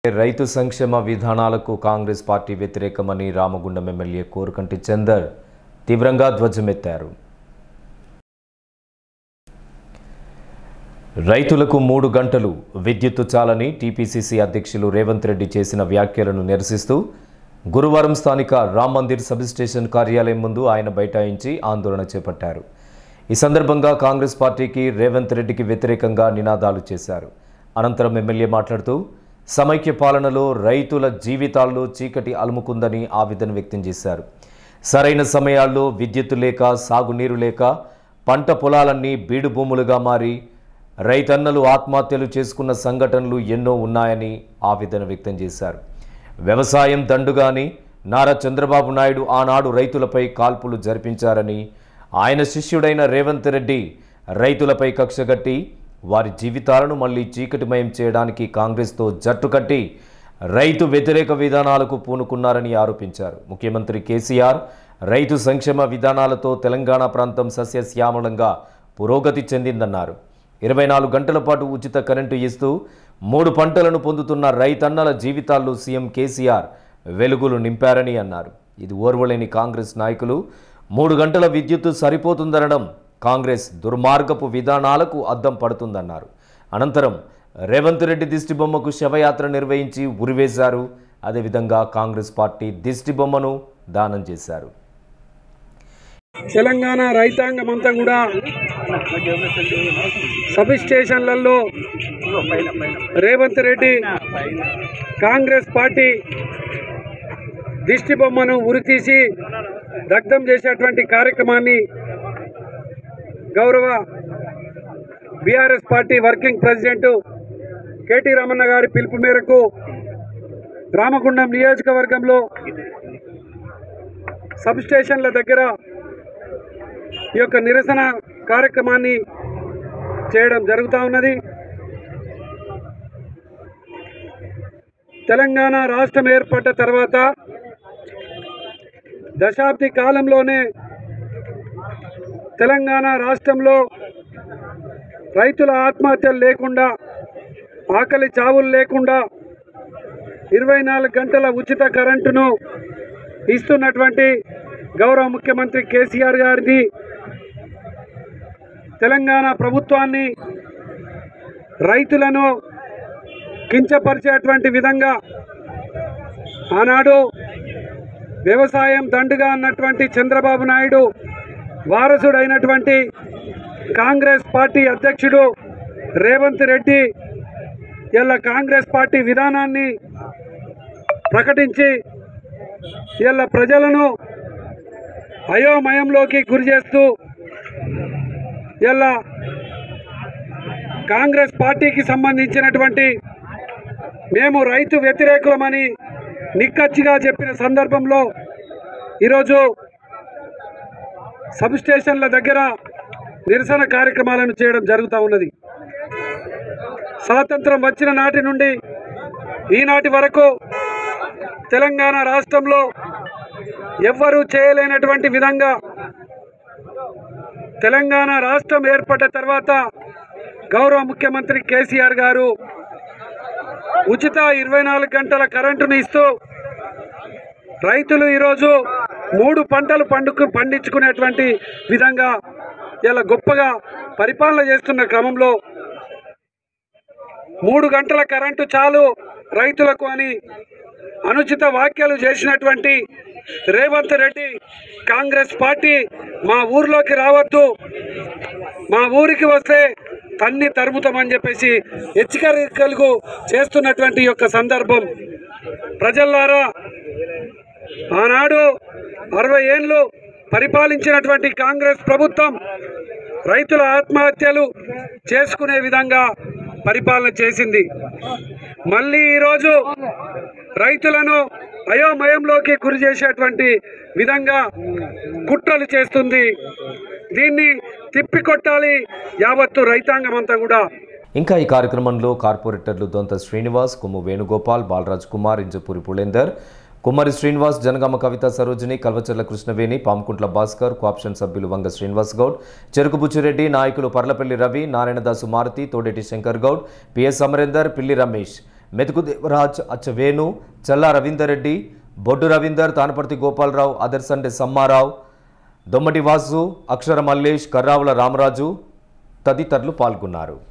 రైతు సంక్షేమ విధానాలకు కాంగ్రెస్ పార్టీ వ్యతిరేకమని రామగుండం ఎమ్మెల్యే కోరుకంటి చందర్ తీవ్రంగా ధ్వజమెత్తారు రైతులకు మూడు గంటలు విద్యుత్తు చాలని టీపీసీసీ అధ్యక్షులు రేవంత్ రెడ్డి చేసిన వ్యాఖ్యలను నిరసిస్తూ గురువారం స్థానిక రామ్ మందిర్ సబ్ స్టేషన్ కార్యాలయం ముందు ఆయన బైఠాయించి ఆందోళన చేపట్టారు ఈ సందర్భంగా కాంగ్రెస్ పార్టీకి రేవంత్ రెడ్డికి వ్యతిరేకంగా నినాదాలు చేశారు అనంతరం ఎమ్మెల్యే మాట్లాడుతూ సమైక్య పాలనలో రైతుల జీవితాల్లో చీకటి అలుముకుందని ఆవేదన వ్యక్తం చేశారు సరైన సమయాల్లో విద్యుత్తు లేక సాగునీరు లేక పంట పొలాలన్నీ బీడు భూములుగా మారి రైతన్నలు ఆత్మహత్యలు చేసుకున్న సంఘటనలు ఎన్నో ఉన్నాయని ఆవేదన వ్యక్తం చేశారు వ్యవసాయం దండుగాని నారా చంద్రబాబు నాయుడు ఆనాడు రైతులపై కాల్పులు జరిపించారని ఆయన శిష్యుడైన రేవంత్ రెడ్డి రైతులపై కక్షగట్టి వారి జీవితాలను మళ్ళీ చీకటిమయం చేయడానికి కాంగ్రెస్తో జట్టు కట్టి రైతు వ్యతిరేక విధానాలకు పూనుకున్నారని ఆరోపించారు ముఖ్యమంత్రి కేసీఆర్ రైతు సంక్షేమ విధానాలతో తెలంగాణ ప్రాంతం సస్యశ్యామలంగా పురోగతి చెందిందన్నారు ఇరవై నాలుగు గంటల పాటు ఉచిత కరెంటు ఇస్తూ మూడు పంటలను పొందుతున్న రైతన్నల జీవితాల్లో సీఎం కేసీఆర్ వెలుగులు నింపారని అన్నారు ఇది ఓర్వలేని కాంగ్రెస్ నాయకులు మూడు గంటల విద్యుత్తు సరిపోతుందనడం కాంగ్రెస్ దుర్మార్గపు విధానాలకు అద్దం పడుతుందన్నారు అనంతరం రేవంత్ రెడ్డి దిష్టిబొమ్మకు శవయాత్ర నిర్వహించి ఉరివేశారు అదేవిధంగా కాంగ్రెస్ పార్టీ దిష్టిబొమ్మను దానం చేశారు తెలంగాణ రైతాంగం అంతా కూడా సబ్ స్టేషన్లలో రేవంత్ రెడ్డి కాంగ్రెస్ పార్టీ దిష్టి బొమ్మను ఉరితీసి దగ్ధం చేసేటువంటి కార్యక్రమాన్ని గౌరవ BRS party working president K T Ramanna గారి పిలుపు మేరకు రామగుండం నియోజకవర్గంలో సబ్ స్టేషన్ల దగ్గర ఈ యొక్క నిరసన కార్యక్రమాన్ని చేయడం జరుగుతూ ఉన్నది తెలంగాణ రాష్ట్రం ఏర్పడ్డ తర్వాత దశాబ్ది కాలంలోనే తెలంగాణ రాష్ట్రంలో రైతుల ఆత్మహత్యలు లేకుండా ఆకలి చావులు లేకుండా ఇరవై నాలుగు గంటల ఉచిత కరెంటును ఇస్తున్నటువంటి గౌరవ ముఖ్యమంత్రి కేసీఆర్ గారిని తెలంగాణ ప్రభుత్వాన్ని రైతులను కించపరిచేటువంటి విధంగా ఆనాడు వ్యవసాయం దండుగా అన్నటువంటి చంద్రబాబు నాయుడు వారసుడైనటువంటి కాంగ్రెస్ పార్టీ అధ్యక్షుడు రేవంత్ రెడ్డి ఇలా కాంగ్రెస్ పార్టీ విధానాన్ని ప్రకటించి ఇలా ప్రజలను అయోమయంలోకి గురి చేస్తూ ఇలా కాంగ్రెస్ పార్టీకి సంబంధించినటువంటి మేము రైతు వ్యతిరేకులమని నిక్కచ్చిగా చెప్పిన సందర్భంలో ఈరోజు సబ్ స్టేషన్ల దగ్గర నిరసన కార్యక్రమాలను చేయడం జరుగుతూ ఉన్నది స్వాతంత్రం వచ్చిన నాటి నుండి ఈనాటి వరకు తెలంగాణ రాష్ట్రంలో ఎవ్వరూ చేయలేనటువంటి విధంగా తెలంగాణ రాష్ట్రం ఏర్పడ్డ తర్వాత గౌరవ ముఖ్యమంత్రి కేసీఆర్ గారు ఉచిత ఇరవై నాలుగు గంటల కరెంటుని ఇస్తూ రైతులు ఈరోజు మూడు పంటలు పండుకు పండించుకునేటువంటి విధంగా ఇలా గొప్పగా పరిపాలన చేస్తున్న క్రమంలో మూడు గంటల కరెంటు చాలు రైతులకు అని అనుచిత వ్యాఖ్యలు చేసినటువంటి రేవంత్ రెడ్డి కాంగ్రెస్ పార్టీ మా ఊర్లోకి రావద్దు మా ఊరికి వస్తే తన్ని తరుముతామని చెప్పేసి హెచ్చరికలకు చేస్తున్నటువంటి ఈ యొక్క సందర్భం ప్రజల్లారా ఆనాడు అరవై ఏళ్ళు పరిపాలించినటువంటి కాంగ్రెస్ ప్రభుత్వం రైతుల ఆత్మహత్యలు చేసుకునే విధంగా పరిపాలన చేసింది మళ్ళీ ఈరోజు రైతులను అయోమయంలోకి గురి చేసేటువంటి విధంగా కుట్రలు చేస్తుంది దీన్ని తిప్పికొట్టాలి యావత్తు రైతాంగం అంతా కూడా ఇంకా ఈ కార్యక్రమంలో కార్పొరేటర్లు దొంత శ్రీనివాస్ కొమ్ము వేణుగోపాల్ బాలరాజ్ కుమార్ ఇంజపూరి పులేందర్ కుమారి శ్రీనివాస్ జనగామ కవిత సరోజిని కల్వచర్ల కృష్ణవేణి పాముకుంట్ల భాస్కర్ కోఆప్షన్ సభ్యులు వంగ శ్రీనివాస్ గౌడ్ చెరుకు బుచ్చిరెడ్డి నాయకులు పర్లపల్లి రవి నారాయణదాసు మారుతి తోడేటి శంకర్ గౌడ్ పిఎస్ అమరేందర్ పిల్లి రమేష్ మెతుకు దేవరాజ్ అచ్చ వేణు చల్లా రవీందర్ రెడ్డి బొడ్డు రవీందర్ తానపర్తి గోపాలరావు అదర్సండే సమ్మారావు దొమ్మటి వాసు అక్షర మల్లేష్ కర్రావుల రామరాజు తదితరులు పాల్గొన్నారు